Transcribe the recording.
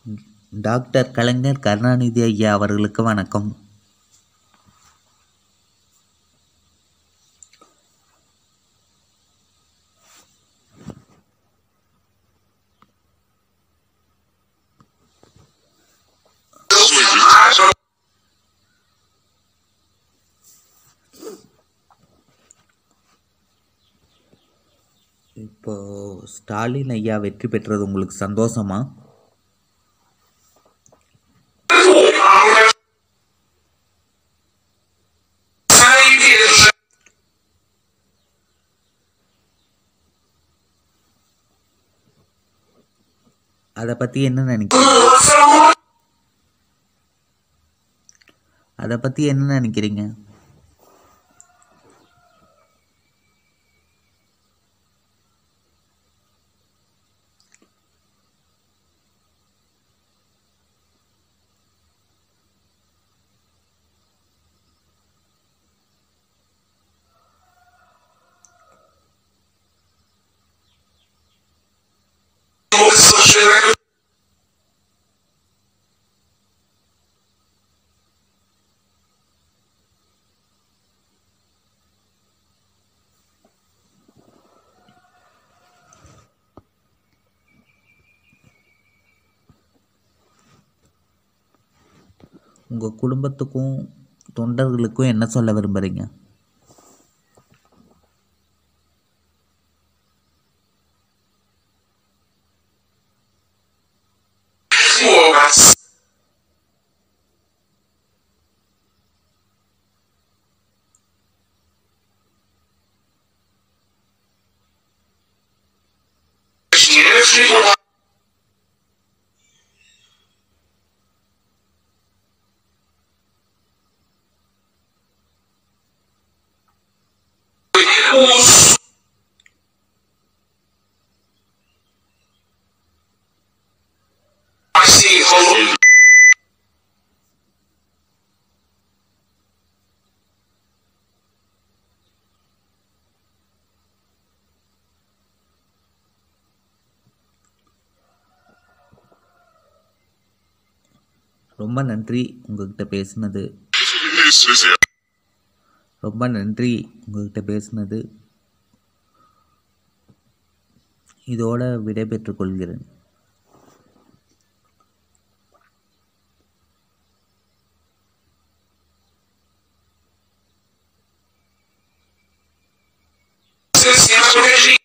doctor கலைஞர் கருணாநிதி ஐயா அவர்களுக்கு வணக்கம் இப்போ ஸ்டாலின் ஐயா வெற்றி பெற்றது உங்களுக்கு சந்தோஷமா அதை பற்றி என்ன நினைக்கிறீங்க அதை பற்றி என்ன நினைக்கிறீங்க உங்கள் குடும்பத்துக்கும் தொண்டர்களுக்கும் என்ன சொல்ல விரும்புகிறீங்க ரொம்ப நன்றி உங்ககிட்ட பேசுனது ரொம்ப நன்றி உங்ககிட்ட பேசுனது இதோட விடைபெற்றுக் கொள்கிறேன் This is